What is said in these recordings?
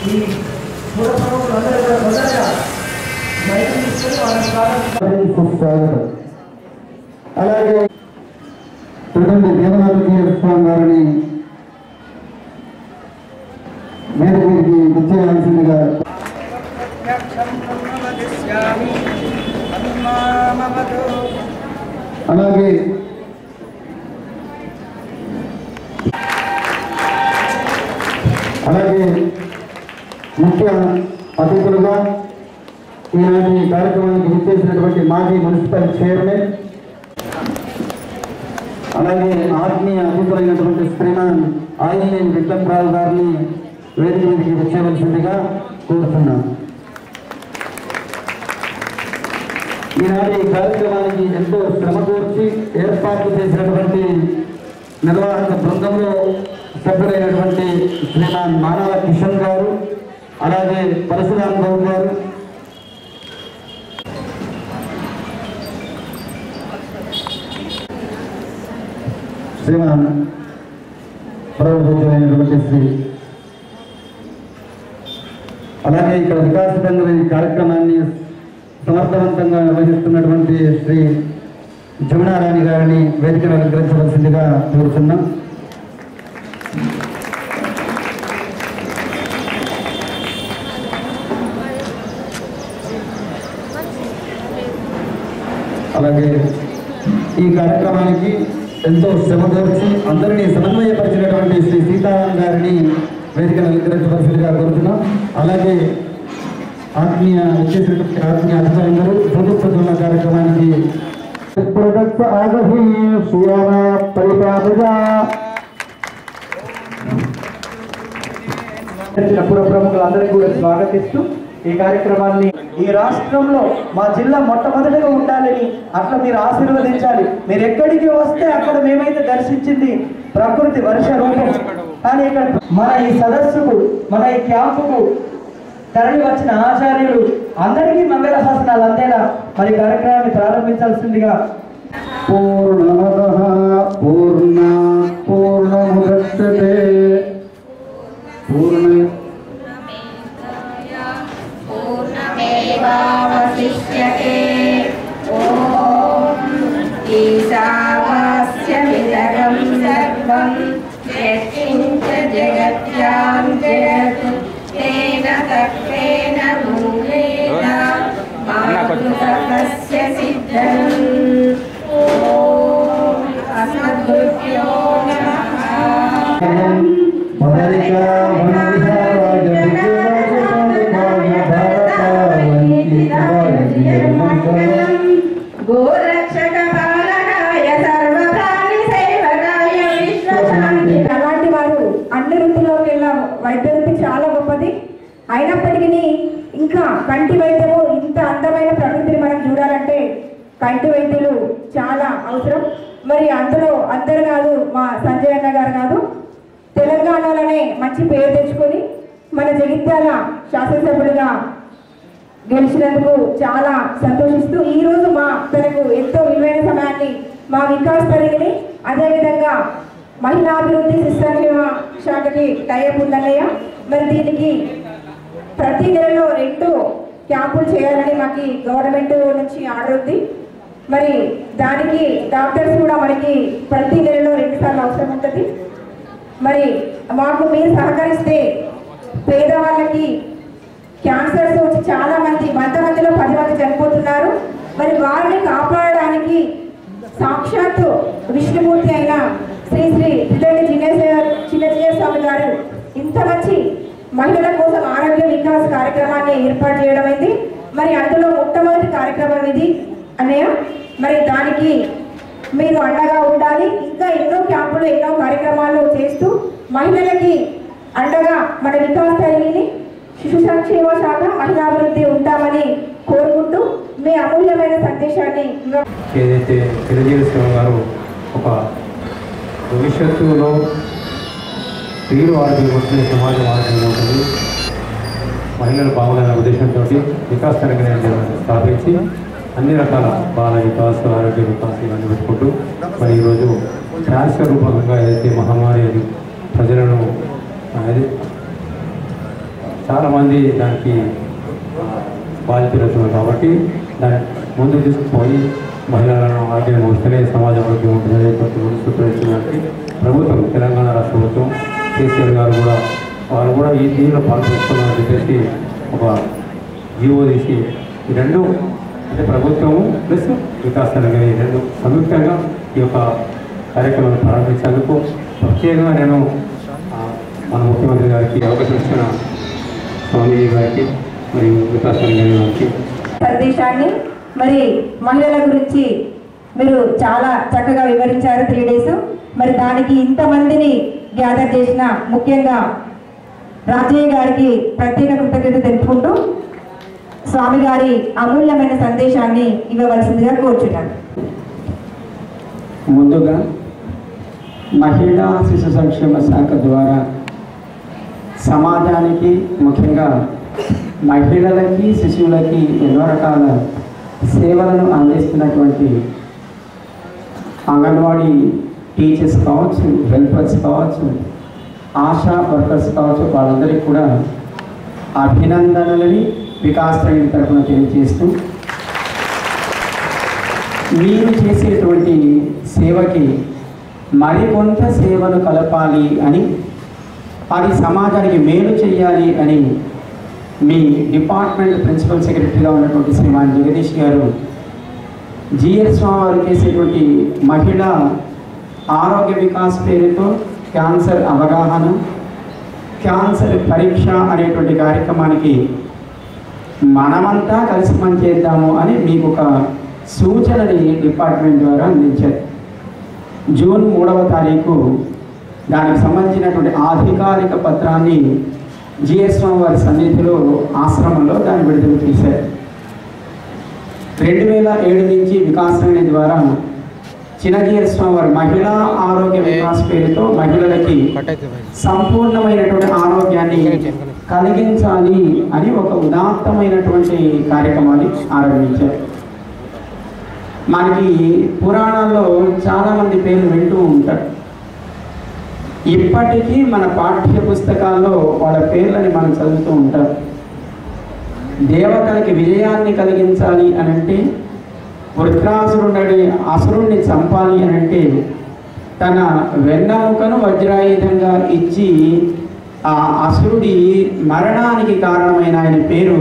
ఈ మూల ప్రముఖులందరూ కూడా మొదటగా మైక్ తీసుకొని వాళ్ళని ప్రారంభించారు సుస్వాగతం అలాగే చూడండి దేవనాథజీ స్వామి వారిని మీరు వీరికి విచ్చేయాల్సిందిగా అలాగే అలాగే ముఖ్య అతిథులుగా ఈనాటి కార్యక్రమానికి విచ్చేసినటువంటి మాజీ మున్సిపల్ చైర్మన్ అలాగే ఆత్మీయ అతిథులైనటువంటి శ్రీమాన్ ఆయిలేని విక్రమరావు గారిని వేదిక మీదకి వచ్చేవలసిందిగా కోరుతున్నాం ఈనాటి కార్యక్రమానికి ఎంతో శ్రమ కోర్చి ఏర్పాట్లు చేసినటువంటి నిర్వాహక బృందంలో సభ్యులైనటువంటి శ్రీమాన్ మానవ కిషన్ గారు అలాగే పరశురామ్ గౌడ్ గారు శ్రీమాన్ ప్రభుత్వమైనటువంటి శ్రీ అలాగే ఇక్కడ వికాసబంధు ఈ కార్యక్రమాన్ని సమర్థవంతంగా నిర్వహిస్తున్నటువంటి శ్రీ జమునారాణి గారిని వేదికను అలంకరించవలసిందిగా కోరుతున్నాం అలాగే ఈ కార్యక్రమానికి ఎంతో శ్రమ కోర్చి అందరినీ సమన్వయపరిచినటువంటి శ్రీ సీతారాం గారిని వేదికను అలంకరించవలసిందిగా కోరుతున్నాం అలాగే ఆత్మీయ వచ్చేసినటువంటి ఆత్మీయ అధికారులు ప్రభుత్వ కార్యక్రమానికి ప్రొడక్ట్ ఆగహి సుయాన పరిపాలగా పుర ప్రముఖులందరికీ కూడా స్వాగతిస్తూ ఈ కార్యక్రమాన్ని ఈ రాష్ట్రంలో మా జిల్లా మొట్టమొదటిగా ఉండాలని అట్లా మీరు ఆశీర్వదించాలి మీరు ఎక్కడికి వస్తే అక్కడ మేమైతే దర్శించింది ప్రకృతి వర్ష రూపం కానీ ఇక్కడ మన ఈ సదస్సుకు మన ఈ క్యాంపుకు తరలి వచ్చిన ఆచార్యులు అందరికీ మంగళ శాసనాలు అందేలా మరి కార్యక్రమాన్ని ప్రారంభించాల్సిందిగా పూర్ణమద పూర్ణ పూర్ణముదచ్చతే పూర్ణ पूर्णमेवावशिष्यते ॐ ईशावास्यमिदगं सर्वं यत्किञ्च जगत्यां जगत् तेन तत्तेन भूमेन मातृतस्य सिद्धम् ॐ अस्मद्गुरुभ्यो नमः మొదటిగా వనవిహారాయ విజయరాజధాని గోరక్షక పాలనాయ సర్వప్రాణి సేవకాయ విశ్వశాంతి అలాంటి వారు అన్ని వృత్తిలోకి వెళ్ళ వైద్య వృత్తి చాలా గొప్పది అయినప్పటికీ ఇంకా కంటి వైద్యము ఇంత అందమైన ప్రకృతిని మనం చూడాలంటే కంటి వైద్యులు చాలా అవసరం మరి అందులో అందరు కాదు మా సంజయ్ అన్న గారు కాదు తెలంగాణలోనే మంచి పేరు తెచ్చుకొని మన జగిత్యాల శాసనసభ్యులుగా గెలిచినందుకు చాలా సంతోషిస్తూ ఈ రోజు మా తనకు ఎంతో విలువైన సమయాన్ని మా వికాస్ తరగని అదేవిధంగా మహిళాభివృద్ధి శిశుసంక్షేమ శాఖకి టైప్ ఉందన్నయ్య మరి దీనికి ప్రతి నెలలో రెండు క్యాంపులు చేయాలని మాకు గవర్నమెంట్ నుంచి ఆర్డర్ ఉంది మరి దానికి డాక్టర్స్ కూడా మనకి ప్రతి నెలలో రెండు సార్లు అవసరం ఉంటుంది మరి మాకు మీరు సహకరిస్తే పేదవాళ్ళకి క్యాన్సర్స్ వచ్చి చాలా మంది వంద మందిలో పది మంది చనిపోతున్నారు మరి వారిని కాపాడడానికి సాక్షాత్తు విష్ణుమూర్తి అయిన శ్రీ శ్రీ త్రిదండి చిన్నేశ్వర చిన్నజీయ స్వామి గారు ఇంత మంచి మహిళల కోసం ఆరోగ్య వికాస్ కార్యక్రమాన్ని ఏర్పాటు చేయడం అయింది మరి అందులో మొట్టమొదటి కార్యక్రమం ఇది అన్నయ్య మరి దానికి మీరు అండగా ఉండాలి ఇంకా ఎన్నో క్యాంపులు ఎన్నో కార్యక్రమాలు చేస్తూ మహిళలకి అండగా మన వికాస్ తల్లిని శిశు సంక్షేమ శాఖ మహిళాభివృద్ధి ఉంటామని కోరుకుంటూ మీ అమూల్యమైన సందేశాన్ని ఇవ్వ- ఏదైతే చిరంజీవి గారు ఒక భవిష్యత్తులో స్త్రీలు ఆరోగ్యం ఉంటుంది సమాజం ఆరోగ్యంగా ఉంటుంది మహిళలు బాగుందనే ఉద్దేశంతో వికాస్ తరగతి స్థాపించి అన్ని రకాల బాల వికాస్ ఆరోగ్య వికాస్ ఇవన్నీ పెట్టుకుంటూ మరి ఈరోజు క్యాన్సర్ రూపకంగా ఏదైతే మహమ్మారి అది ప్రజలను అది చాలా చాలామంది దానికి బాధితులు అవుతున్నారు కాబట్టి దాన్ని ముందు తీసుకుపోయి మహిళలను ఆరోగ్యం వస్తేనే సమాజ ఆరోగ్యం ఉంటుందని ప్రతి ఒక్కరు సూచించడానికి ప్రభుత్వం తెలంగాణ రాష్ట్ర ప్రభుత్వం కేసీఆర్ గారు కూడా వారు కూడా ఈ దీనిలో పాల్గొస్తున్నారని చెప్పేసి ఒక జీవో తీసి ఈ రెండు అంటే ప్రభుత్వము ప్లస్ వికాస్ తెలంగాణ ఈ రెండు సంయుక్తంగా ఈ యొక్క కార్యక్రమాన్ని ప్రారంభించేందుకు ప్రత్యేకంగా నేను ఆ, మన ముఖ్యమంత్రి గారికి అవకాశం ఇచ్చిన స్వామి గారికి మరియు వికాస్ తెలంగాణ గారికి సందేశాన్ని మరి మహిళల గురించి మీరు చాలా చక్కగా వివరించారు త్రీ డేస్ మరి దానికి ఇంతమందిని గ్యాదర్ చేసిన ముఖ్యంగా రాజయ్య గారికి ప్రత్యేక కృతజ్ఞత తెలుపుకుంటూ స్వామి గారి అమూల్యమైన సందేశాన్ని ఇవ్వవలసిందిగా కోరుచున్నాను ముందుగా మహిళా శిశు సంక్షేమ శాఖ ద్వారా సమాజానికి ముఖ్యంగా మహిళలకి శిశువులకి ఎన్నో రకాల సేవలను అందిస్తున్నటువంటి అంగన్వాడీ టీచర్స్ కావచ్చు హెల్పర్స్ కావచ్చు ఆశా వర్కర్స్ కావచ్చు వాళ్ళందరికీ కూడా అభినందనలని వికాస్ ట్రైన్ తరఫున తెలియజేస్తూ మీరు చేసేటువంటి సేవకి మరికొంత సేవను కలపాలి అని అది సమాజానికి మేలు చేయాలి అని మీ డిపార్ట్మెంట్ ప్రిన్సిపల్ సెక్రటరీగా ఉన్నటువంటి శ్రీమాన్ జగదీష్ గారు జిఎస్ స్వామి వారు చేసేటువంటి మహిళా ఆరోగ్య వికాస్ పేరుతో క్యాన్సర్ అవగాహన క్యాన్సర్ పరీక్ష అనేటువంటి కార్యక్రమానికి మనమంతా కలిసి పనిచేద్దాము అని మీకు ఒక సూచనని డిపార్ట్మెంట్ ద్వారా అందించారు జూన్ మూడవ తారీఖు దానికి సంబంధించినటువంటి అధికారిక పత్రాన్ని జిఎస్ఎం వారి సన్నిధిలో ఆశ్రమంలో దాన్ని విడుదల చేశారు రెండు వేల ఏడు నుంచి వికాసమైన ద్వారా చిన్నజీఎస్వామి వారి మహిళా ఆరోగ్య వికాస్ పేరుతో మహిళలకి సంపూర్ణమైనటువంటి ఆరోగ్యాన్ని కలిగించాలి అని ఒక ఉదాత్తమైనటువంటి కార్యక్రమాన్ని ఆరంభించారు మనకి పురాణాల్లో చాలామంది పేర్లు వింటూ ఉంటారు ఇప్పటికీ మన పాఠ్య పుస్తకాల్లో వాళ్ళ పేర్లని మనం చదువుతూ ఉంటాం దేవతలకి విజయాన్ని కలిగించాలి అని అంటే వృత్రాసురుడని అసురుణ్ణి చంపాలి అని అంటే తన వెన్నముకను వజ్రాయుధంగా ఇచ్చి ఆ అసురుడి మరణానికి కారణమైన ఆయన పేరు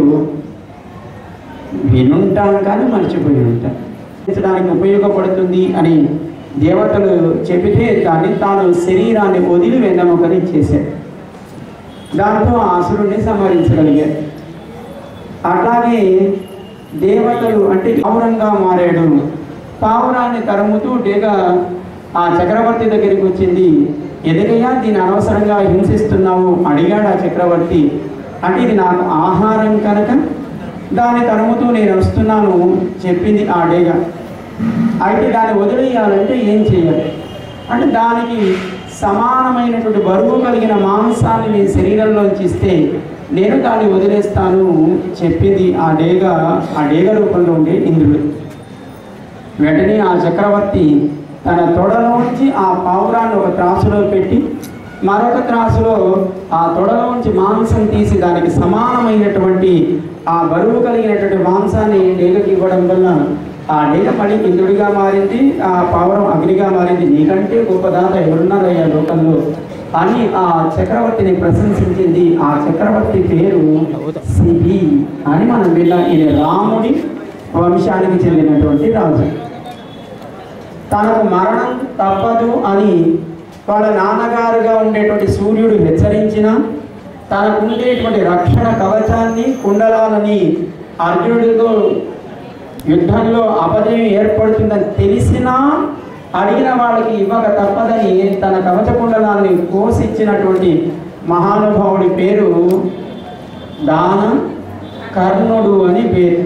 వినుంటాం కానీ మర్చిపోయి ఉంటాం పెంచడానికి ఉపయోగపడుతుంది అని దేవతలు చెబితే దాన్ని తాను శరీరాన్ని వదిలి వెన్నముకని చేశాడు దాంతో ఆ అసురుణ్ణి సంహరించగలిగారు అట్లాగే దేవతలు అంటే పావురంగా మారాడు పావురాన్ని తరుముతూ డేగ ఆ చక్రవర్తి దగ్గరికి వచ్చింది ఎదుగయ్యా దీన్ని అనవసరంగా హింసిస్తున్నావు అడిగాడు ఆ చక్రవర్తి అంటే ఇది నాకు ఆహారం కనుక దాన్ని తరుముతూ నేను వస్తున్నాను చెప్పింది ఆ డేగ అయితే దాన్ని వదిలేయాలంటే ఏం చేయాలి అంటే దానికి సమానమైనటువంటి బరువు కలిగిన మాంసాన్ని నీ శరీరంలోంచి ఇస్తే నేను దాన్ని వదిలేస్తాను చెప్పింది ఆ డేగ ఆ డేగ రూపంలో ఉండే ఇంద్రుడు వెంటనే ఆ చక్రవర్తి తన తొడలోంచి ఆ పావురాన్ని ఒక త్రాసులో పెట్టి మరొక త్రాసులో ఆ తొడలోంచి మాంసం తీసి దానికి సమానమైనటువంటి ఆ బరువు కలిగినటువంటి మాంసాన్ని డేగకి ఇవ్వడం వల్ల ఆ డేగ మళ్ళీ ఇంద్రుడిగా మారింది ఆ పావురం అగ్నిగా మారింది నీకంటే గొప్ప దాత ఎవరున్నారయ్యా లోకంలో అని ఆ చక్రవర్తిని ప్రశంసించింది ఆ చక్రవర్తి పేరు సిబి అని మనం విన్నాం ఇది రాముడి వంశానికి చెందినటువంటి రాజు తనకు మరణం తప్పదు అని వాళ్ళ నాన్నగారుగా ఉండేటువంటి సూర్యుడు హెచ్చరించిన తనకు ఉండేటువంటి రక్షణ కవచాన్ని కుండలాలని అర్జునుడితో యుద్ధంలో అపజయం ఏర్పడుతుందని తెలిసినా అడిగిన వాళ్ళకి ఇవ్వక తప్పదని తన కవచ కుండలాన్ని కోసిచ్చినటువంటి మహానుభావుడి పేరు దాన కర్ణుడు అని పేరు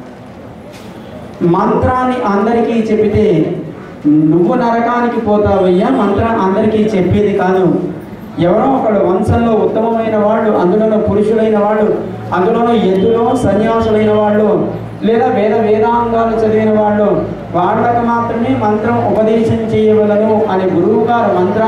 మంత్రాన్ని అందరికీ చెబితే నువ్వు నరకానికి పోతావయ్యా మంత్రం అందరికీ చెప్పేది కాదు ఎవరో ఒకడు వంశంలో ఉత్తమమైన వాళ్ళు అందులోనూ పురుషులైన వాళ్ళు అందులోనూ ఎద్దులో సన్యాసులైన వాళ్ళు లేదా వేద వేదాంగాలు చదివిన వాళ్ళు వాళ్ళకు మాత్రమే మంత్రం ఉపదేశం చేయవలను అనే గురువు గారు మంత్రాన్ని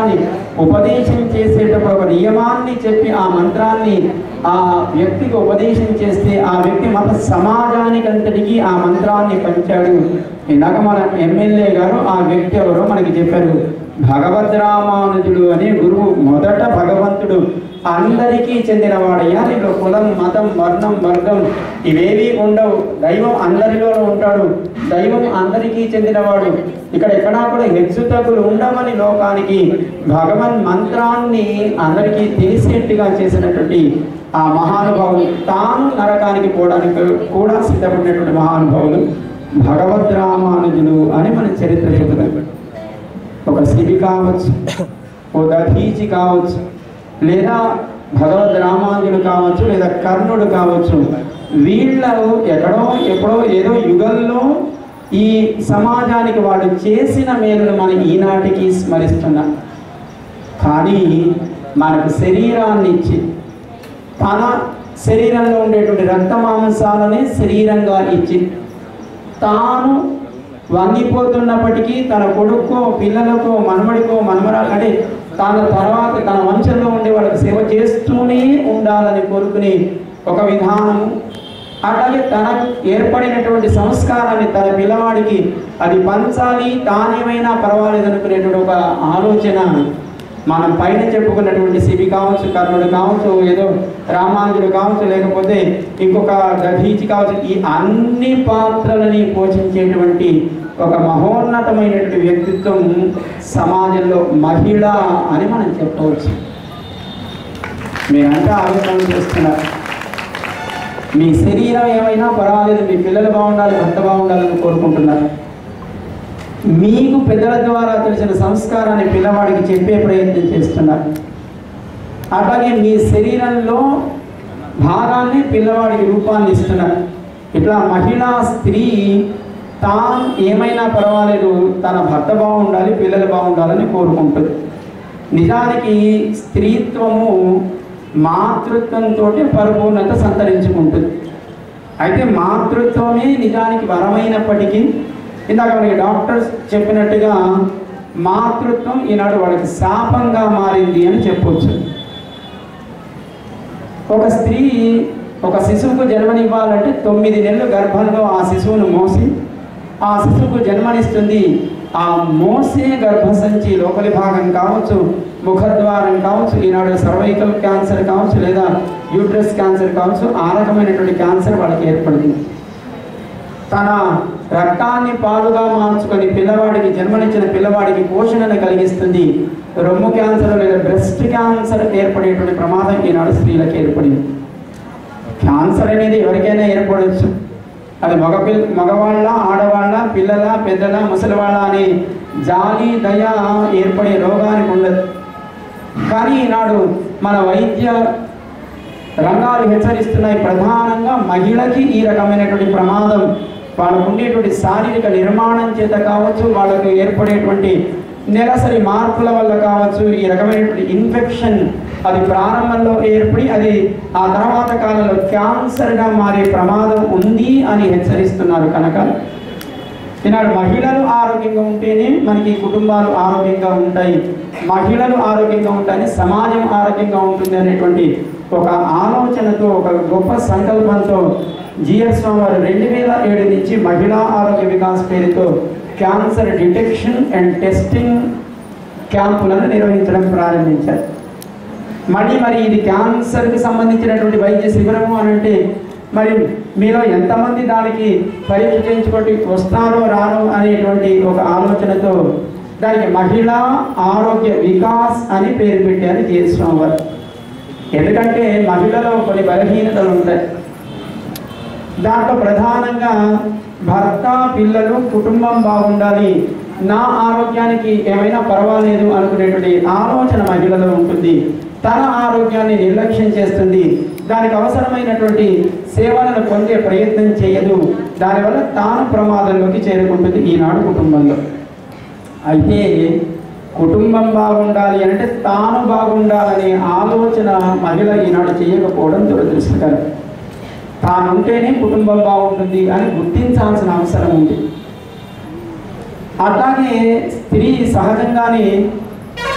ఉపదేశం చేసేటప్పుడు ఒక నియమాన్ని చెప్పి ఆ మంత్రాన్ని ఆ వ్యక్తికి ఉపదేశం చేస్తే ఆ వ్యక్తి మత సమాజానికంతటికి ఆ మంత్రాన్ని పంచాడు ఇందాక మన ఎమ్మెల్యే గారు ఆ వ్యక్తి ఎవరో మనకి చెప్పారు భగవద్రామానుజుడు అనే గురువు మొదట భగవంతుడు అందరికీ చెందినవాడయ్యా దీంట్లో కులం మతం వర్ణం వర్గం ఇవేవి ఉండవు దైవం అందరిలో ఉంటాడు దైవం అందరికీ చెందినవాడు ఇక్కడ ఎక్కడా కూడా హెచ్చుతగులు ఉండవని లోకానికి భగవన్ మంత్రాన్ని అందరికీ తెలిసేట్టుగా చేసినటువంటి ఆ మహానుభావులు తాను నరకానికి పోవడానికి కూడా సిద్ధపడినటువంటి మహానుభావులు భగవద్ రామానుజులు అని మన చరిత్ర చెబుతారు ఒక శివి కావచ్చు ఓ దధీచి కావచ్చు లేదా భగవద్ రామానుజుడు కావచ్చు లేదా కర్ణుడు కావచ్చు వీళ్ళు ఎక్కడో ఎప్పుడో ఏదో యుగంలో ఈ సమాజానికి వాళ్ళు చేసిన మేలును మనం ఈనాటికి స్మరిస్తున్నాం కానీ మనకు శరీరాన్ని ఇచ్చి తన శరీరంలో ఉండేటువంటి రక్త మాంసాలనే శరీరంగా ఇచ్చి తాను వంగిపోతున్నప్పటికీ తన కొడుకో పిల్లలకో మనమడికో మనమరాలు అంటే తన తర్వాత తన వంశంలో ఉండే వాళ్ళకి సేవ చేస్తూనే ఉండాలని కోరుకునే ఒక విధానము అట్లాగే తనకు ఏర్పడినటువంటి సంస్కారాన్ని తన పిల్లవాడికి అది పంచాలి తానేమైనా పర్వాలేదు అనుకునేటువంటి ఒక ఆలోచన మనం పైన చెప్పుకున్నటువంటి శివి కావచ్చు కర్ణుడు కావచ్చు ఏదో రామానుజుడు కావచ్చు లేకపోతే ఇంకొక దధీచి కావచ్చు ఈ అన్ని పాత్రలని పోషించేటువంటి ఒక మహోన్నతమైనటువంటి వ్యక్తిత్వం సమాజంలో మహిళ అని మనం చెప్పవచ్చు మీరంతా ఆలోచన చేస్తున్నారు మీ శరీరం ఏమైనా పర్వాలేదు మీ పిల్లలు బాగుండాలి భర్త బాగుండాలని కోరుకుంటున్నారు మీకు పెద్దల ద్వారా తెలిసిన సంస్కారాన్ని పిల్లవాడికి చెప్పే ప్రయత్నం చేస్తున్నారు అట్లాగే మీ శరీరంలో భాగాన్ని పిల్లవాడికి రూపాన్ని ఇస్తున్నారు ఇట్లా మహిళా స్త్రీ తాను ఏమైనా పర్వాలేదు తన భర్త బాగుండాలి పిల్లలు బాగుండాలని కోరుకుంటుంది నిజానికి స్త్రీత్వము మాతృత్వంతో పరిపూర్ణత సంతరించుకుంటుంది అయితే మాతృత్వమే నిజానికి వరమైనప్పటికీ ఇందాక మనకి డాక్టర్స్ చెప్పినట్టుగా మాతృత్వం ఈనాడు వాళ్ళకి శాపంగా మారింది అని చెప్పొచ్చు ఒక స్త్రీ ఒక శిశువుకు జన్మనివ్వాలంటే తొమ్మిది నెలలు గర్భంలో ఆ శిశువును మోసి ఆ శిశువుకు జన్మనిస్తుంది ఆ మోసే గర్భసంచి లోపలి భాగం కావచ్చు ముఖద్వారం కావచ్చు ఈనాడు సర్వైకల్ క్యాన్సర్ కావచ్చు లేదా యూట్రస్ క్యాన్సర్ కావచ్చు ఆ రకమైనటువంటి క్యాన్సర్ వాళ్ళకి ఏర్పడింది తన రక్తాన్ని పాలుగా మార్చుకొని పిల్లవాడికి జన్మనిచ్చిన పిల్లవాడికి పోషణను కలిగిస్తుంది రొమ్ము క్యాన్సర్ లేదా బ్రెస్ట్ క్యాన్సర్ ఏర్పడేటువంటి ప్రమాదం ఈనాడు స్త్రీలకు ఏర్పడింది క్యాన్సర్ అనేది ఎవరికైనా ఏర్పడవచ్చు అది మగ పిల్ల మగవాళ్ళ ఆడవాళ్ళ పిల్లల పెద్దల ముసలివాళ్ళ అనే జాలి దయ ఏర్పడే రోగానికి ఉండదు కానీ ఈనాడు మన వైద్య రంగాలు హెచ్చరిస్తున్నాయి ప్రధానంగా మహిళకి ఈ రకమైనటువంటి ప్రమాదం వాళ్ళకు ఉండేటువంటి శారీరక నిర్మాణం చేత కావచ్చు వాళ్ళకు ఏర్పడేటువంటి నెలసరి మార్పుల వల్ల కావచ్చు ఈ రకమైనటువంటి ఇన్ఫెక్షన్ అది ప్రారంభంలో ఏర్పడి అది ఆ తర్వాత కాలంలో క్యాన్సర్గా మారే ప్రమాదం ఉంది అని హెచ్చరిస్తున్నారు కనుక ఈనాడు మహిళలు ఆరోగ్యంగా ఉంటేనే మనకి కుటుంబాలు ఆరోగ్యంగా ఉంటాయి మహిళలు ఆరోగ్యంగా ఉంటాయని సమాజం ఆరోగ్యంగా ఉంటుంది అనేటువంటి ఒక ఆలోచనతో ఒక గొప్ప సంకల్పంతో జిఎస్ స్వామి వారు రెండు వేల ఏడు నుంచి మహిళా ఆరోగ్య వికాస్ పేరుతో క్యాన్సర్ డిటెక్షన్ అండ్ టెస్టింగ్ క్యాంపులను నిర్వహించడం ప్రారంభించారు మళ్ళీ మరి ఇది క్యాన్సర్కి సంబంధించినటువంటి వైద్య శిబిరము అని అంటే మరి మీలో ఎంతమంది దానికి పరీక్ష చేయించుకోండి వస్తారో రారో అనేటువంటి ఒక ఆలోచనతో దానికి మహిళా ఆరోగ్య వికాస్ అని పేరు పెట్టారు జీఎస్వామి వారు ఎందుకంటే మహిళలో కొన్ని బలహీనతలు ఉంటాయి దాంట్లో ప్రధానంగా భర్త పిల్లలు కుటుంబం బాగుండాలి నా ఆరోగ్యానికి ఏమైనా పర్వాలేదు అనుకునేటువంటి ఆలోచన మహిళలో ఉంటుంది తన ఆరోగ్యాన్ని నిర్లక్ష్యం చేస్తుంది దానికి అవసరమైనటువంటి సేవలను పొందే ప్రయత్నం చేయదు దానివల్ల తాను ప్రమాదంలోకి చేరుకుంటుంది ఈనాడు కుటుంబంలో అయితే కుటుంబం బాగుండాలి అంటే తాను బాగుండాలనే ఆలోచన మహిళ ఈనాడు చేయకపోవడం దురదృష్టకరం తానుంటేనే కుటుంబం బాగుంటుంది అని గుర్తించాల్సిన అవసరం ఉంది అట్లాగే స్త్రీ సహజంగానే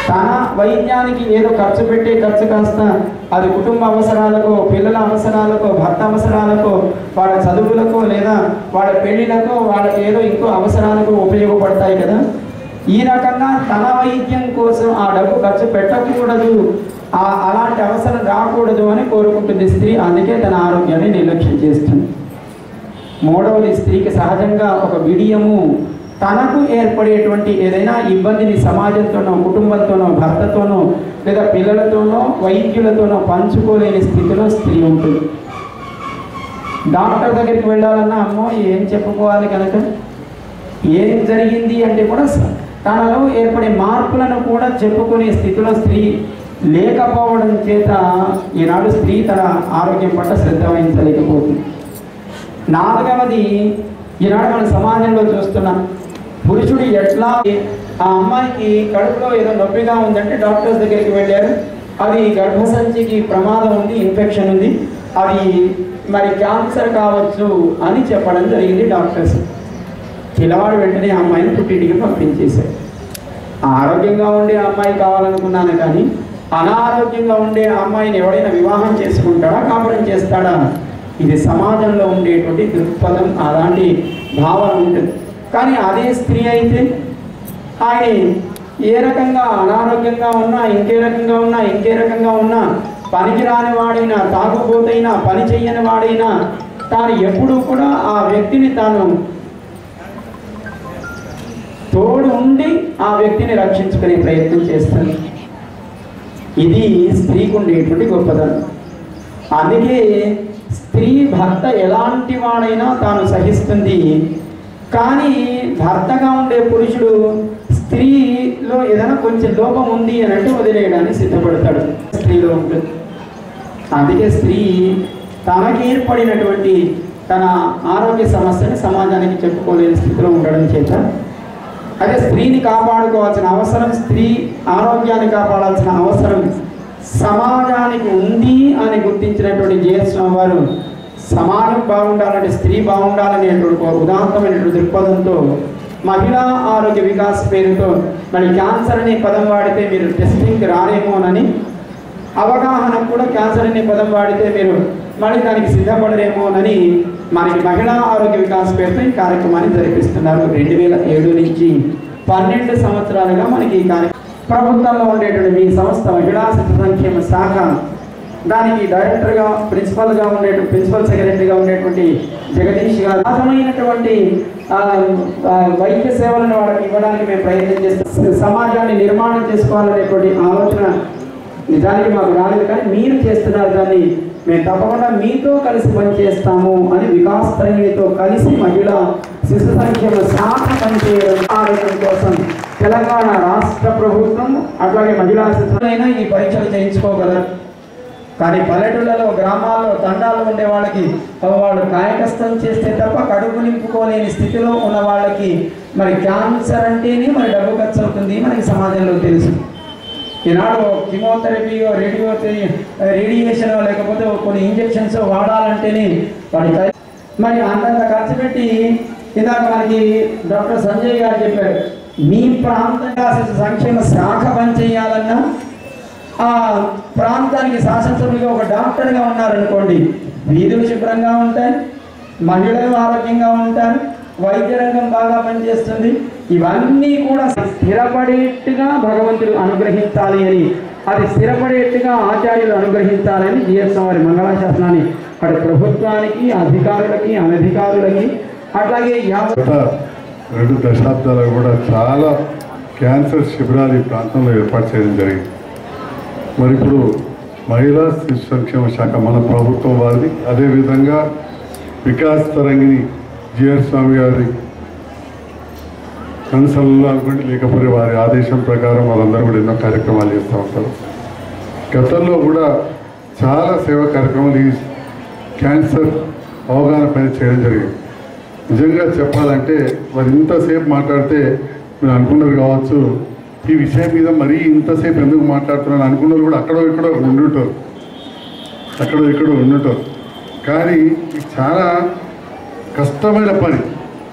తన వైద్యానికి ఏదో ఖర్చు పెట్టే ఖర్చు కాస్త అది కుటుంబ అవసరాలకు పిల్లల అవసరాలకు భర్త అవసరాలకు వాళ్ళ చదువులకు లేదా వాళ్ళ పెళ్లిలకు వాళ్ళకి ఏదో ఇంకో అవసరాలకు ఉపయోగపడతాయి కదా ఈ రకంగా తన వైద్యం కోసం ఆ డబ్బు ఖర్చు పెట్టకూడదు ఆ అలాంటి అవసరం రాకూడదు అని కోరుకుంటుంది స్త్రీ అందుకే తన ఆరోగ్యాన్ని నిర్లక్ష్యం చేస్తుంది మూడవది స్త్రీకి సహజంగా ఒక బిడియము తనకు ఏర్పడేటువంటి ఏదైనా ఇబ్బందిని సమాజంతోనో కుటుంబంతోనో భర్తతోనో లేదా పిల్లలతోనో వైద్యులతోనో పంచుకోలేని స్థితిలో స్త్రీ ఉంటుంది డాక్టర్ దగ్గరికి వెళ్ళాలన్నా అమ్మో ఏం చెప్పుకోవాలి కనుక ఏం జరిగింది అంటే కూడా స- తనలో ఏర్పడే మార్పులను కూడా చెప్పుకునే స్థితిలో స్త్రీ లేకపోవడం చేత ఈనాడు స్త్రీ తన ఆరోగ్యం పట్ల శ్రద్ధ వహించలేకపోతుంది నాలుగవది ఈనాడు మన సమాజంలో చూస్తున్నాం పురుషుడు ఎట్లా ఆ అమ్మాయికి కడుపులో ఏదో నొప్పిగా ఉందంటే డాక్టర్స్ దగ్గరికి వెళ్ళారు అది గర్భసంచికి ప్రమాదం ఉంది ఇన్ఫెక్షన్ ఉంది అది మరి క్యాన్సర్ కావచ్చు అని చెప్పడం జరిగింది డాక్టర్స్ పిల్లవాడు వెంటనే ఆ అమ్మాయిని పుట్టింటికి పంపించేశారు ఆరోగ్యంగా ఉండే అమ్మాయి కావాలనుకున్నాను కానీ అనారోగ్యంగా ఉండే ఆ అమ్మాయిని ఎవడైనా వివాహం చేసుకుంటాడా కాపురం చేస్తాడా ఇది సమాజంలో ఉండేటువంటి దృక్పథం అలాంటి భావన ఉంటుంది కానీ అదే స్త్రీ అయితే ఆయన ఏ రకంగా అనారోగ్యంగా ఉన్నా ఇంకే రకంగా ఉన్నా ఇంకే రకంగా ఉన్నా పనికి రాని వాడైనా తాగుబోతైనా పని చెయ్యని వాడైనా తాను ఎప్పుడూ కూడా ఆ వ్యక్తిని తాను తోడు ఉండి ఆ వ్యక్తిని రక్షించుకునే ప్రయత్నం చేస్తాను ఇది స్త్రీకి ఉండేటువంటి గొప్పదనం అందుకే స్త్రీ భర్త ఎలాంటి వాడైనా తాను సహిస్తుంది కానీ భర్తగా ఉండే పురుషుడు స్త్రీలో ఏదైనా కొంచెం లోపం ఉంది అని అంటే వదిలేయడానికి సిద్ధపడతాడు స్త్రీలో ఉంటుంది అందుకే స్త్రీ తనకి ఏర్పడినటువంటి తన ఆరోగ్య సమస్యని సమాజానికి చెప్పుకోలేని స్థితిలో ఉండడం చేత అదే స్త్రీని కాపాడుకోవాల్సిన అవసరం స్త్రీ ఆరోగ్యాన్ని కాపాడాల్సిన అవసరం సమాజానికి ఉంది అని గుర్తించినటువంటి జయస్వామి వారు సమాజం బాగుండాలంటే స్త్రీ బాగుండాలనేటువంటి ఒక ఉదాత్తమైనటువంటి దృక్పథంతో మహిళా ఆరోగ్య వికాస్ పేరుతో మరి క్యాన్సర్ అనే పదం వాడితే మీరు టెస్టింగ్కి రారేమోనని అవగాహన కూడా క్యాన్సర్ అనే పదం వాడితే మీరు మళ్ళీ దానికి సిద్ధపడరేమోనని మనకి మహిళా ఆరోగ్య వికాస్ పేరుతో ఈ కార్యక్రమాన్ని జరిపిస్తున్నారు రెండు వేల ఏడు నుంచి పన్నెండు సంవత్సరాలుగా మనకి ఈ కార్యక్రమం ప్రభుత్వంలో ఉండేటువంటి మీ సంస్థ మహిళా శిశు సంక్షేమ శాఖ దానికి డైరెక్టర్గా ప్రిన్సిపల్గా ఉండే ప్రిన్సిపల్ సెక్రటరీగా ఉండేటువంటి జగదీష్ గారు అర్థమైనటువంటి ఆ, ఆ, వైద్య సేవలను వాళ్ళకి ఇవ్వడానికి మేము ప్రయత్నం చేస్తాం సమాజాన్ని నిర్మాణం చేసుకోవాలనేటువంటి ఆలోచన నిజానికి మాకు రాలేదు కానీ మీరు చేస్తున్నారు దాన్ని మేము తప్పకుండా మీతో కలిసి పనిచేస్తాము అని వికాస్ తరణితో కలిసి మహిళా శిశు సంక్షేమ శాఖ పనిచేయడం ఆరోగ్యం కోసం తెలంగాణ రాష్ట్ర ప్రభుత్వం అట్లాగే మహిళా శిశులైనా ఈ పరీక్షలు చేయించుకోగలరు కానీ పల్లెటూళ్ళలో గ్రామాల్లో తండాల్లో ఉండే వాళ్ళకి వాళ్ళు కాయకష్టం చేస్తే తప్ప కడుపు నింపుకోలేని స్థితిలో ఉన్న వాళ్ళకి మరి క్యాన్సర్ అంటేనే మరి డబ్బు ఖర్చు అవుతుంది మనకి సమాజంలో తెలుసు ఈనాడు కిమోథెరపీయో రేడియో రేడియేషన్ లేకపోతే కొన్ని ఇంజెక్షన్స్ వాడాలంటేనే వాడి ఖర్చు- మరి అంతంత ఖర్చు పెట్టి ఇందాక మనకి డాక్టర్ సంజయ్ గారు చెప్పారు మీ ప్రాంతంగా శిశు సంక్షేమ శాఖ పనిచేయాలన్నా ఆ ప్రాంతానికి శాసనసభ్యులుగా ఒక డాక్టర్గా ఉన్నారనుకోండి వీధులు శుభ్రంగా ఉంటాయి మహిళలు ఆరోగ్యంగా ఉంటారు వైద్య రంగం బాగా పనిచేస్తుంది ఇవన్నీ కూడా స్థిరపడేట్టుగా భగవంతుడు అనుగ్రహించాలి అని అది స్థిరపడేట్టుగా ఆచార్యులు అనుగ్రహించాలని జిఎస్ఎం వారి మంగళాశాసనాన్ని అటు ప్రభుత్వానికి అధికారులకి అనధికారులకి అట్లాగే యావత్ గత రెండు దశాబ్దాలు కూడా చాలా క్యాన్సర్ శిబిరాలు ఈ ప్రాంతంలో ఏర్పాటు చేయడం జరిగింది మరి ఇప్పుడు మహిళా శిశు సంక్షేమ శాఖ మన ప్రభుత్వం వారిది అదేవిధంగా వికాస్ తరంగిణి జిఆర్ స్వామి గారి కన్సల్లో అనుకోండి లేకపోతే వారి ఆదేశం ప్రకారం వాళ్ళందరూ కూడా ఎన్నో కార్యక్రమాలు చేస్తూ ఉంటారు గతంలో కూడా చాలా సేవా కార్యక్రమాలు ఈ క్యాన్సర్ అవగాహన పైన చేయడం జరిగింది నిజంగా చెప్పాలంటే వారు ఇంతసేపు మాట్లాడితే మీరు అనుకున్నారు కావచ్చు ఈ విషయం మీద మరీ ఇంతసేపు ఎందుకు మాట్లాడుతున్నాను అనుకున్నారు కూడా అక్కడో ఇక్కడో ఉండుంటారు అక్కడో ఇక్కడో ఉండుంటారు కానీ ఇది చాలా కష్టమైన పని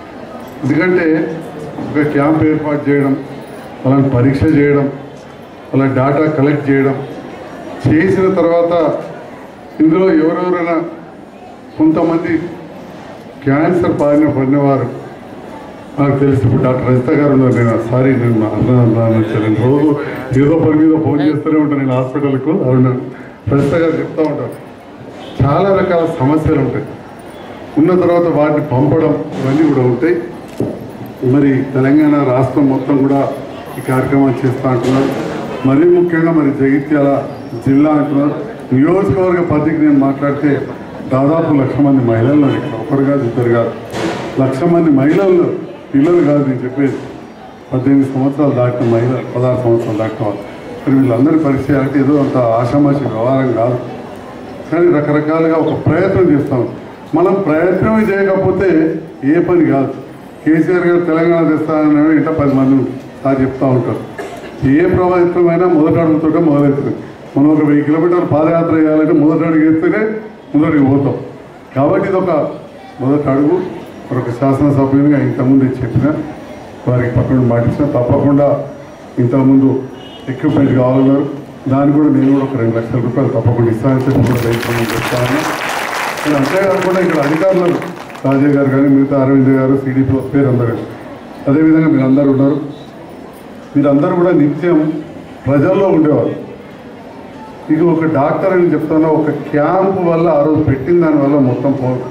ఎందుకంటే ఒక క్యాంప్ ఏర్పాటు చేయడం వాళ్ళని పరీక్ష చేయడం అలా డేటా కలెక్ట్ చేయడం చేసిన తర్వాత ఇందులో ఎవరెవరైనా కొంతమంది క్యాన్సర్ బారిన పడినవారు నాకు తెలిసి ఇప్పుడు డాక్టర్ రజిత గారు ఉన్నారు నేను సారీ నేను అన్నాను నేను రోజు ఏదో పని మీద ఫోన్ చేస్తూనే ఉంటాను నేను హాస్పిటల్కు అవును రజిత గారు చెప్తా ఉంటాను చాలా రకాల సమస్యలు ఉంటాయి ఉన్న తర్వాత వాటిని పంపడం ఇవన్నీ కూడా ఉంటాయి మరి తెలంగాణ రాష్ట్రం మొత్తం కూడా ఈ కార్యక్రమాలు చేస్తూ అంటున్నారు మరీ ముఖ్యంగా మరి జగిత్యాల జిల్లా అంటున్నారు నియోజకవర్గ పద్ధతికి నేను మాట్లాడితే దాదాపు లక్ష మంది మహిళలు ఉన్నారు ఇక్కడ ఒకరు కాదు ఇద్దరు కాదు లక్ష మంది మహిళలు పిల్లలు కాదు నేను చెప్పేది పద్దెనిమిది సంవత్సరాలు దాటిన మహిళ పదహారు సంవత్సరాలు దాటిన వాళ్ళు మరి వీళ్ళందరి పరిచయం అంటే ఏదో అంత ఆషామాషి వ్యవహారం కాదు కానీ రకరకాలుగా ఒక ప్రయత్నం చేస్తాం మనం ప్రయత్నమే చేయకపోతే ఏ పని కాదు కేసీఆర్ గారు తెలంగాణ తెస్తానని ఇంట పది మంది సార్ చెప్తా ఉంటారు ఏ ప్రయత్నమైనా మొదటి అడుగుతుంటే మొదలెత్తుంది మనం ఒక వెయ్యి కిలోమీటర్లు పాదయాత్ర చేయాలంటే మొదటి అడుగు వేస్తేనే మొదటికి పోతాం కాబట్టి ఇది ఒక మొదటి అడుగు మరొక శాసనసభ్యునిగా ఇంతకుముందు చెప్పిన వారికి పక్కన మాటించిన తప్పకుండా ఇంతకుముందు ఎక్విప్మెంట్ కావాలన్నారు దానికి కూడా నేను కూడా ఒక రెండు లక్షల రూపాయలు తప్పకుండా ఇస్తానని చెప్పి కూడా రైతు చెప్తాను ఇక్కడ అంతేకాకుండా ఇక్కడ అధికారులు రాజయ్య గారు కానీ మిగతా అరవింద్ గారు సిడిపి పేరు అందరూ అదేవిధంగా మీరు అందరూ ఉన్నారు మీరందరూ కూడా నిత్యం ప్రజల్లో ఉండేవారు ఇది ఒక డాక్టర్ అని చెప్తాను ఒక క్యాంప్ వల్ల ఆ రోజు పెట్టిన దాని వల్ల మొత్తం పోదు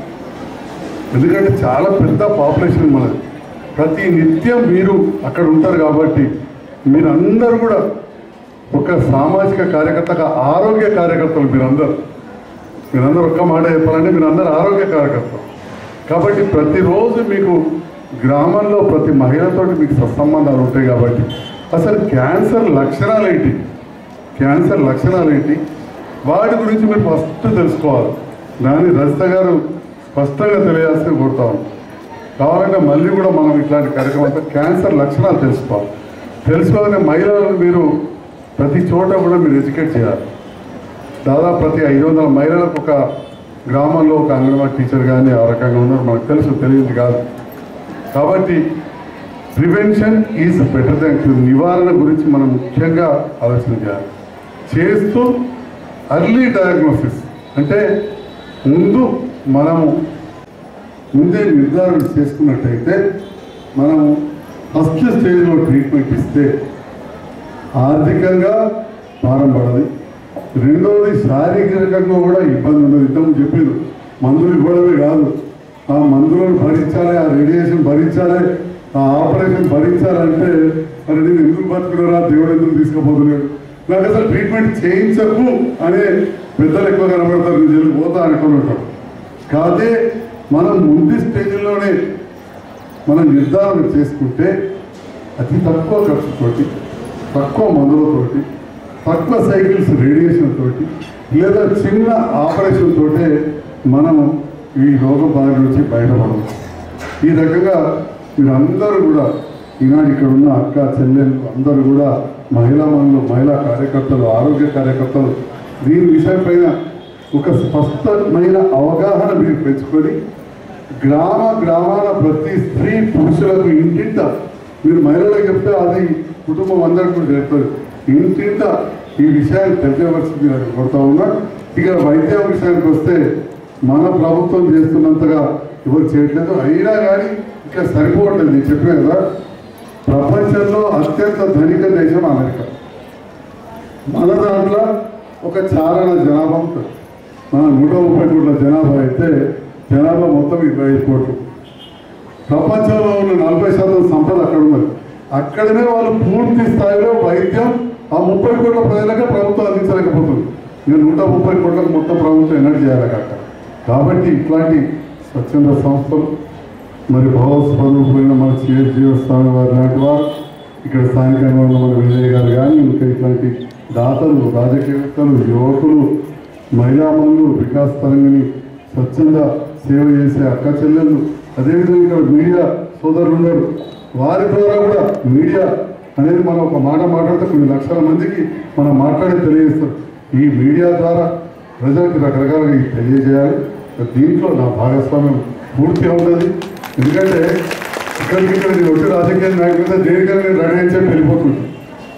ఎందుకంటే చాలా పెద్ద పాపులేషన్ మనది ప్రతి నిత్యం మీరు అక్కడ ఉంటారు కాబట్టి మీరందరూ కూడా ఒక సామాజిక కార్యకర్తగా ఆరోగ్య కార్యకర్తలు మీరందరూ మీరందరూ ఒక్క మాట చెప్పాలంటే మీరందరూ ఆరోగ్య కార్యకర్తలు కాబట్టి ప్రతిరోజు మీకు గ్రామంలో ప్రతి మహిళతో మీకు సత్సంబంధాలు ఉంటాయి కాబట్టి అసలు క్యాన్సర్ లక్షణాలు ఏంటి క్యాన్సర్ లక్షణాలు ఏంటి వాటి గురించి మీరు ఫస్ట్ తెలుసుకోవాలి దాన్ని రజిత గారు స్పష్టంగా తెలియాల్సి కోరుతాం కావాలంటే మళ్ళీ కూడా మనం ఇట్లాంటి కార్యక్రమంతో క్యాన్సర్ లక్షణాలు తెలుసుకోవాలి తెలుసుకోవాలని మహిళలను మీరు ప్రతి చోట కూడా మీరు ఎడ్యుకేట్ చేయాలి దాదాపు ప్రతి ఐదు వందల మహిళలకు ఒక గ్రామంలో ఒక అంగన్వాడీ టీచర్ కానీ ఆ రకంగా ఉన్నారు మనకు తెలుసు తెలియదు కాదు కాబట్టి prevention is better than cure నివారణ గురించి మనం ముఖ్యంగా ఆలోచన చేయాలి చేస్తూ అర్లీ డయాగ్నోసిస్ అంటే ముందు మనము ముందే నిర్ధారణ చేసుకున్నట్టయితే మనము ఫస్ట్ స్టేజ్లో ట్రీట్మెంట్ ఇస్తే ఆర్థికంగా భారం పడదు రెండవది శారీరకంగా కూడా ఇబ్బంది ఉండదు ఇంతకుముందు చెప్పారు మందులు ఇవ్వడమే కాదు ఆ మందులను భరించాలి ఆ రేడియేషన్ భరించాలి ఆ ఆపరేషన్ భరించాలంటే మరి నేను ఎందుకు బతుకున్నారా దేవుడు ఎందుకు తీసుకుపోతున్నాడు నాకు అసలు ట్రీట్మెంట్ చేయించకు అనే పెద్దలు ఎక్కువ కనబడతారు నేను జైలు పోతా అనుకున్నట్టు కాదే మనం ముందు స్టేజ్లోనే మనం నిర్ధారణ చేసుకుంటే అతి తక్కువ ఖర్చుతోటి తక్కువ మందులతోటి తక్కువ సైకిల్స్ రేడియేషన్ తోటి లేదా చిన్న ఆపరేషన్ తోటే మనం ఈ రోగం బారి నుంచి బయటపడవచ్చు ఈ రకంగా మీరందరూ కూడా ఈనాడు ఇక్కడ ఉన్న అక్క చెల్లెళ్ళు అందరూ కూడా మహిళా మనులు మహిళా కార్యకర్తలు ఆరోగ్య కార్యకర్తలు దీని విషయం పైన ఒక స్పష్టమైన అవగాహన మీరు పెంచుకొని గ్రామ గ్రామాల ప్రతి స్త్రీ పురుషులకు ఇంటింట మీరు మహిళలకు చెప్తే అది కుటుంబం అందరికి కూడా చెప్తారు ఇంటింట ఈ విషయాన్ని తెలియవలసింది అని కోరుతా ఉన్నా ఇక వైద్యం విషయానికి వస్తే మన ప్రభుత్వం చేస్తున్నంతగా ఎవరు చేయట్లేదు అయినా కానీ ఇంకా సరిపోవట్లేదు నేను చెప్పిన కదా ప్రపంచంలో అత్యంత ధనిక దేశం అమెరికా మన దాంట్లో ఒక చారణ జనాభా ఉంటుంది మన నూట ముప్పై కోట్ల జనాభా అయితే జనాభా మొత్తం ఇరవై ఐదు కోట్లు ప్రపంచంలో ఉన్న నలభై శాతం సంపద అక్కడ ఉన్నది అక్కడనే వాళ్ళు పూర్తి స్థాయిలో వైద్యం ఆ ముప్పై కోట్ల ప్రజలకే ప్రభుత్వం అందించలేకపోతుంది ఇంకా నూట ముప్పై కోట్లకు మొత్తం ప్రభుత్వం ఎనర్జీ చేయాలి కాక కాబట్టి ఇట్లాంటి స్వచ్ఛంద సంస్థలు మరి భావస్వరూపమైన మన సిఎస్ జీవస్వామి వారి లాంటి వారు ఇక్కడ స్థానికంగా ఉన్న మన విజయ్ గారు కానీ ఇంకా ఇట్లాంటి దాతలు రాజకీయవేత్తలు యువకులు మహిళామణులు వికాస్ తరంగిణి స్వచ్ఛంద సేవ చేసే అక్క చెల్లెళ్ళు అదేవిధంగా ఇక్కడ మీడియా సోదరులు ఉన్నారు వారి ద్వారా కూడా మీడియా అనేది మనం ఒక మాట మాట్లాడితే కొన్ని లక్షల మందికి మనం మాట్లాడి తెలియజేస్తాం ఈ మీడియా ద్వారా ప్రజలకు రకరకాలుగా ఇది తెలియజేయాలి దీంట్లో నా భాగస్వామ్యం పూర్తిగా ఉన్నది ఎందుకంటే ఇక్కడికి ఇక్కడ నేను వచ్చి రాజకీయ నాయకులతో దేనికైనా నేను రెడీ అని చెప్పి వెళ్ళిపోతుంది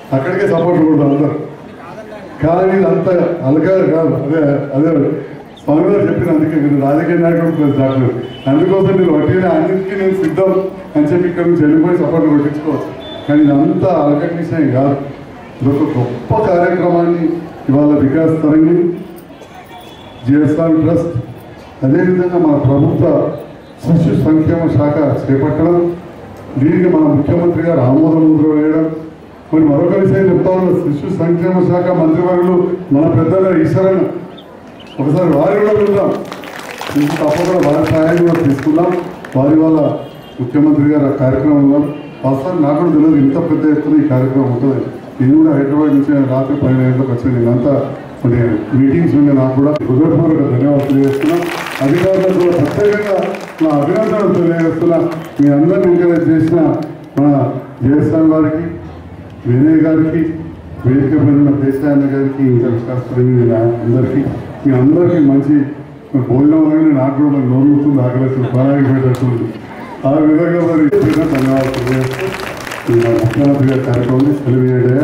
అక్కడికే సపోర్ట్ కూడా అందరు కానీ ఇది అంత అలగా కాదు అదే అదే స్వామి గారు చెప్పిన అందుకే మీరు రాజకీయ నాయకుడు ప్లస్ డాక్టర్ అందుకోసం నేను వడ్డీని అన్నింటికీ నేను సిద్ధం అని చెప్పి ఇక్కడ నుంచి వెళ్ళిపోయి సపోర్ట్ కొట్టించుకోవచ్చు కానీ ఇదంతా అలకటి విషయం కాదు ఇది ఒక గొప్ప కార్యక్రమాన్ని ఇవాళ వికాస్ తరంగి జిఎస్ఆర్ ట్రస్ట్ అదేవిధంగా మన ప్రభుత్వ శిశు సంక్షేమ శాఖ చేపట్టడం దీనికి మన ముఖ్యమంత్రి గారు ఆమోదం ముద్ర వేయడం మరి మరొక విషయం చెప్తా ఉన్న శిశు సంక్షేమ శాఖ మంత్రివర్యులు మన పెద్దల ఈశ్వరన్ ఒకసారి వారి కూడా వెళ్దాం ఇంక తప్పకుండా వారి సహాయం కూడా తీసుకుందాం వారి వల్ల ముఖ్యమంత్రి గారు ఆ కార్యక్రమంలో అసలు నాకు కూడా తెలియదు ఇంత పెద్ద ఎత్తున ఈ కార్యక్రమం ఉంటుంది నేను కూడా హైదరాబాద్ నుంచి రాత్రి పన్నెండు గంటలకు వచ్చాను నేనంతా కొన్ని మీటింగ్స్ ఉండే నాకు కూడా హృదయపూర్వక ధన్యవాదాలు తెలియజేస్తున్నా అధికారులకు కూడా ప్రత్యేకంగా నా అభినందనలు తెలియజేస్తున్నా మీ అందరిని ఎంకరేజ్ చేసిన మన జయస్వామి గారికి వినయ్ గారికి వేదిక పడిన దేశాయన్న గారికి ఇంకా శాస్త్రి అందరికీ మీ అందరికీ మంచి భోజనం అనేది నాకు కూడా మరి నోరుతుంది ఆకలిస్తుంది పరాగి పెట్టేస్తుంది ఆ విధంగా మరి చిన్న ధన్యవాదాలు తెలియజేస్తూ ఈ మా ముఖ్యమంత్రి గారి కార్యక్రమాన్ని సెలవు చేయడమే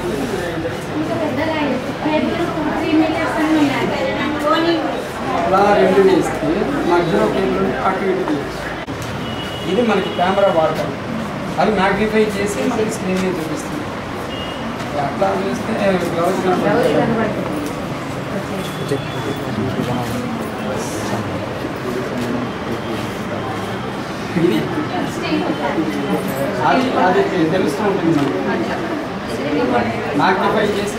అలా రెండు వేస్తే మధ్యలో కేబుల్ అటు ఇటు తీయచ్చు. ఇది మనకి కెమెరా వాడతాం అది మ్యాగ్నిఫై చేసి మనకి స్క్రీన్ మీద చూపిస్తుంది అట్లా చూస్తే గ్లౌజ్ కనబడుతుంది ఇది అది అది తెలుస్తూ ఉంటుంది మనకి మ్యాగ్నిఫై చేసి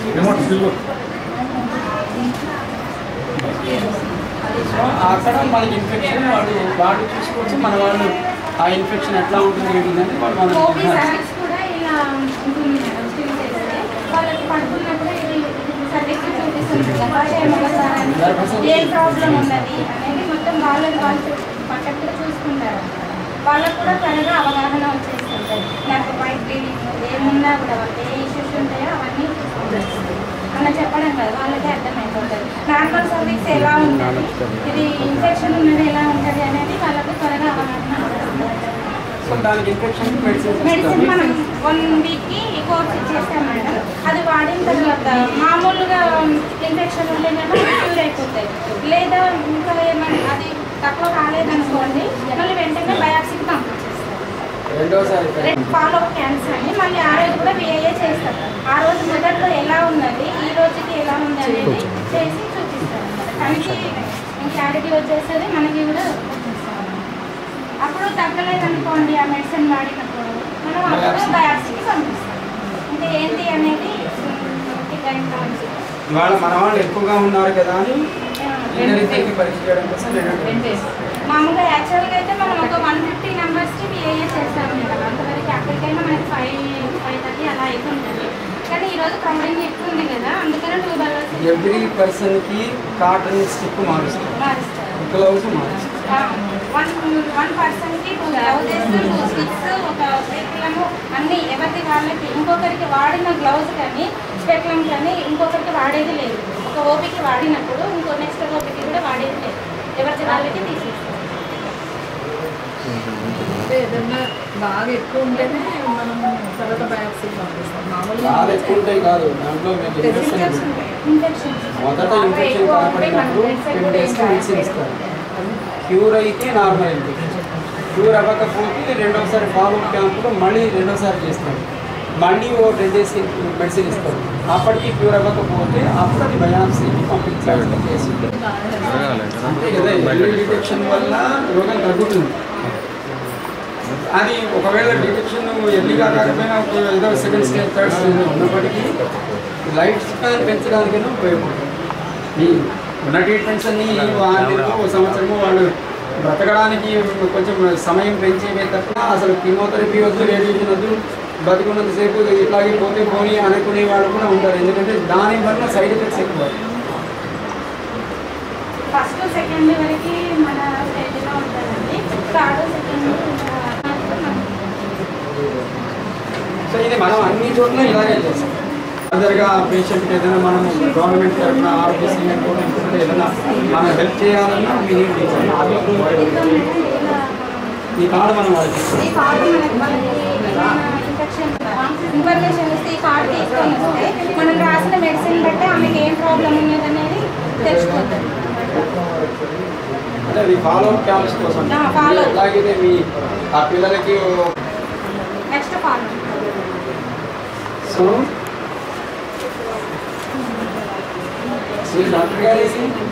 సో అక్కడ మనకి ఇన్ఫెక్షన్ వాడు వాడు చూసుకోవచ్చు మన వాళ్ళు ఆ ఇన్ఫెక్షన్ ఎట్లా ఉంటుంది ఏంటంటే వాళ్ళు మనం ఓపీ బ్యాగ్స్ కూడా ఇలా ఉంటుంది మేడం స్టిల్ చేస్తే వాళ్ళకి పడుకున్నప్పుడు ఇది సర్టిఫికేట్ చూపిస్తుంది గర్భాశయం ఒకసారి అని ఏ ప్రాబ్లం ఉన్నది అనేది మొత్తం వాళ్ళని వాళ్ళు పర్ఫెక్ట్గా చూసుకుంటారు వాళ్ళకు కూడా త్వరగా అవగాహన వచ్చేస్తుంటుంది నాకు వైట్ బ్లీడింగ్ ఏమున్నా కూడా వాళ్ళకి ఏ ఇష్యూస్ ఉంటాయో అవన్నీ చూసుకుంటారు అన్న చెప్పడం కదా వాళ్ళకే అర్థమైపోతుంది నార్మల్ సర్వీస్ ఎలా ఉంటుంది ఇది ఇన్ఫెక్షన్ ఉన్నది ఎలా ఉంటుంది అనేది వాళ్ళకు త్వరగా అవగాహన వచ్చేస్తుంది సో దానికి ఇన్ఫెక్షన్ మెడిసిన్స్ మెడిసిన్ మనం వన్ వీక్కి కోర్స్ ఇచ్చేస్తాం మేడం అది వాడిన తర్వాత మామూలుగా ఇన్ఫెక్షన్ ఉంటేనేమో క్యూర్ అయిపోతాయి లేదా ఇంకా ఏమైనా అది తక్కువ కాలేదనుకోండి మళ్ళీ వెంటనే బయాప్సీకి పంపించేస్తాం రెండోసారి రెడ్ ఫాలో క్యాన్సర్ అని మళ్ళీ ఆ రోజు కూడా విఐఏ చేస్తాం ఆ రోజు మొదట్లో ఎలా ఉన్నది ఈ రోజుకి ఎలా ఉంది అనేది చేసి చూపిస్తాం తనకి క్లారిటీ వచ్చేస్తుంది మనకి కూడా వచ్చేస్తాం అప్పుడు తగ్గలేదు అనుకోండి ఆ మెడిసిన్ వాడినప్పుడు మనం అప్పుడు బయాప్సీకి పంపిస్తాం అంటే ఏంటి అనేది గైడ్ ఇవాళ మన వాళ్ళు ఎక్కువగా ఉన్నారు కదా అని ఇద్దరిద్దరికి పరీక్ష చేయడం కోసం రెండు మామూలుగా యాక్చువల్గా అయితే మనం ఒక వన్ ఫిఫ్టీ నెంబర్స్కి విఐఏ చేస్తాం మేడం అంతవరకు అక్కడికైనా మనకి ఫైవ్ ఫైవ్ థర్టీ అలా అవుతుంటుంది కానీ ఈరోజు క్రౌడింగ్ ఎక్కువ ఉంది కదా అందుకనే టూ బల్లర్స్ ఎవ్రీ పర్సన్కి కాటన్ స్టిక్ మారుస్తారు మారుస్తారు గ్లౌస్ మారుస్తారు వన్ వన్ పర్సన్కి టూ గ్లౌజెస్ టూ స్టిక్స్ ఒక స్పెక్లము అన్ని ఎవరికి వాళ్ళకి ఇంకొకరికి వాడిన గ్లౌజ్ కానీ స్పెక్లం కానీ ఇంకొకరికి వాడేది లేదు ఒక ఓపికి వాడినప్పుడు ఇంకో నెక్స్ట్ ఓపికి కూడా వాడేది లేదు ఎవరికి వాళ్ళకి తీసేస్తారు అంటే ఏదన్నా బాగా ఎక్కువ ఉంటేనే మనం తర్వాత బయాప్సీ పంపిస్తాం మామూలుగా చాలా ఎక్కువ ఉంటాయి కాదు దాంట్లో మీకు ఇన్ఫెక్షన్ Resistance ఉంటుంది. ఉంటాయి. ఇన్ఫెక్షన్స్ మొదట బాగా ఇన్ఫెక్షన్ ఎక్కువ ఉంటే కనపడినప్పుడు మనం టెన్ కూడా డేస్కి ఏం మెడిసిన్ రాయలేదు. ఇస్తారు క్యూర్ అయితే నార్మల్ ఇన్ఫెక్షన్ క్యూర్ అవ్వకపోతే రెండోసారి ఫాలో క్యాంపులో మళ్ళీ రెండోసారి చేస్తారు మళ్ళీ ఓ టెన్ డేస్కి మెడిసిన్ ఇస్తారు అప్పటికి క్యూర్ అవ్వకపోతే అప్పుడు అది బయాప్సీకి పంపించాల్సిన కేసు ఉంటుంది. అంతే కదా ఎర్లీ డిటెక్షన్ వల్ల రోగం తగ్గుతుంది అది ఒకవేళ డిటెక్షన్ ఎర్లీగా కాకపోయినా ఒక ఏదో సెకండ్ స్టేజ్ థర్డ్ స్టేజ్ ఉన్నప్పటికీ లైఫ్ స్పాన్ పెంచడానికైనా ఉపయోగపడుతుంది ఈ ఉన్న ట్రీట్మెంట్స్ అన్ని వారానికి ఒక సంవత్సరము వాళ్ళు బ్రతకడానికి కొంచెం సమయం పెంచేవే తప్ప అసలు కీమోథెరపీ వద్దు రేడియేషన్ వద్దు బతికున్నంతసేపు ఇట్లాగే పోతే పోనీ అనుకునే వాళ్ళు కూడా ఉంటారు ఎందుకంటే దాని వల్ల సైడ్ ఎఫెక్ట్స్ ఎక్కువ ఫస్ట్ సెకండ్ వరకు మన స్టేజ్లో ఉంటుందండి థర్డ్ సెకండ్ సో ఇది మనం అన్ని చోట్ల ఇలాగే చేస్తాం ఫర్దర్గా పేషెంట్కి ఏదైనా మనం గవర్నమెంట్ తరఫున ఆరోగ్యశ్రీ ఇంకోటి ఏదైనా మనం హెల్ప్ చేయాలన్నా మీ నీడ్ ఈ కార్డు మనం వాళ్ళకి ఇస్తాం. ఈ కార్డు మనకి వాళ్ళకి ఇన్ఫెక్షన్ ఇన్ఫర్మేషన్ ఇస్తే ఈ కార్డు తీసుకొని వస్తే మనం రాసిన మెడిసిన్ బట్టి ఆమెకి ఏం ప్రాబ్లం ఉన్నది అనేది తెలిసిపోతుంది అంటే అది ఫాలో అప్ క్యాంప్స్ కోసం ఆ, follow. అలాగే మీ ఆ పిల్లలకి నెక్స్ట్ ఫాలో సో డాక్టర్ గారు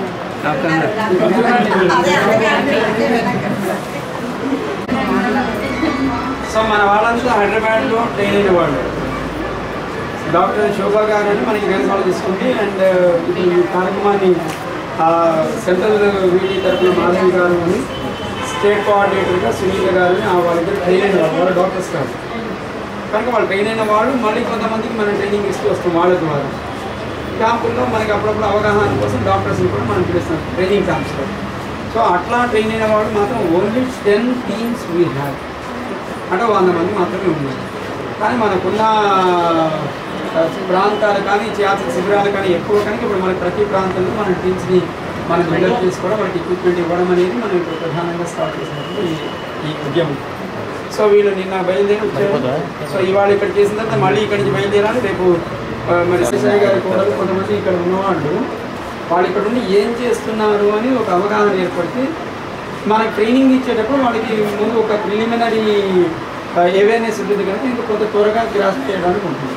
సో మన వాళ్ళంతా హైదరాబాద్లో ట్రైన్ అయిన వాళ్ళు డాక్టర్ శోభా గారు అని మనకి రేణుపాలు తీసుకుంది అండ్ ఇది ఈ కార్యక్రమాన్ని ఆ, సెంట్రల్ వీడి తరఫున మాధవి గారు అని స్టేట్ కోఆర్డినేటర్గా సునీత గారు అని ఆ వాళ్ళిద్దరు ట్రైన్ అయిన వాళ్ళు వాళ్ళ డాక్టర్స్ గారు కనుక వాళ్ళు ట్రైన్ అయిన వాళ్ళు మళ్ళీ కొంతమందికి మనం ట్రైనింగ్ ఇస్తూ వస్తాం వాళ్ళ ద్వారా క్యాంపుల్లో మనకి అప్పుడప్పుడు అవగాహన కోసం డాక్టర్స్ని కూడా మనం పిలుస్తాం ట్రైనింగ్ క్యాంప్స్లో సో అట్లా ట్రైన్ అయిన వాళ్ళు మాత్రం only ten teams we have అంటే వంద మంది మాత్రమే ఉన్నారు కానీ మనకున్న ఆ, ప్రాంతాలు కానీ చేత శిబిరాలు కానీ ఎక్కువ కనుక ఇప్పుడు మనకి ప్రతి ప్రాంతంలో మన టీమ్స్ని మనం బిల్డప్ చేసుకోవడం వాళ్ళకి ఎక్విప్మెంట్ ఇవ్వడం అనేది మనం ఇప్పుడు ప్రధానంగా స్టార్ట్ చేసినప్పుడు ఈ ఈ ఉద్యమం సో వీళ్ళు నిన్న బయలుదేరి వచ్చారు సో ఇవాళ ఇక్కడ చేసిన తర్వాత మళ్ళీ ఇక్కడి నుంచి బయలుదేరాలి రేపు ఆ, మరి శేషయ్య గారి కూడా కొంతమంది ఇక్కడ ఉన్నవాళ్ళు వాళ్ళు ఇక్కడ ఉండి ఏం చేస్తున్నారు అని ఒక అవగాహన ఏర్పడితే మనకి ట్రైనింగ్ ఇచ్చేటప్పుడు వాళ్ళకి ముందు ఒక ప్రిలిమినరీ అవేర్నెస్ ఉంటుంది కనుక ఇంకా కొంత త్వరగా గ్రాస్ చేయడానికి ఉంటుంది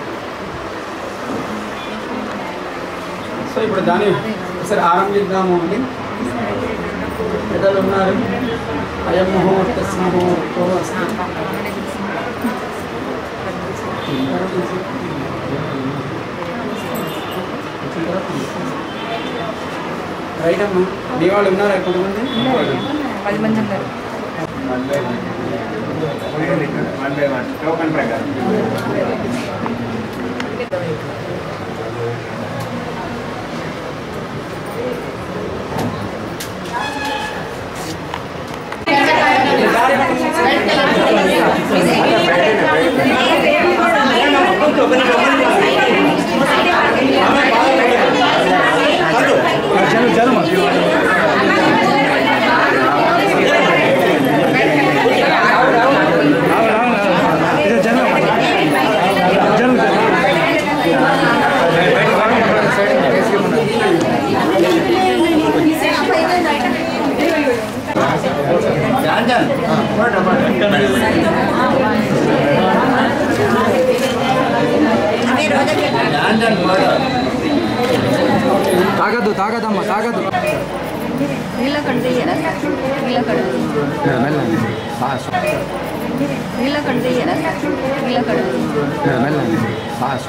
సో ఇప్పుడు దాన్ని ఒకసారి ఆరంభిద్దాము అండి పెద్దలు ఉన్నారు అయం ముహూర్త ముహూర్తో అస్తి రైట్ అమ్మా మీ వాళ్ళు ఉన్నారా కొంతమంది పది మంది ఉన్నారు టోకన్ ప్రకారం తాగద్దు తాగదమ్మా తాగద్దు నీళ్ళకంటే ఇయ్యరా నీళ్ళకడ మెల్లండి నీళ్ళకంటే ఇయ్యరా నీళ్ళకడ మెల్లండి ఫాస్ట్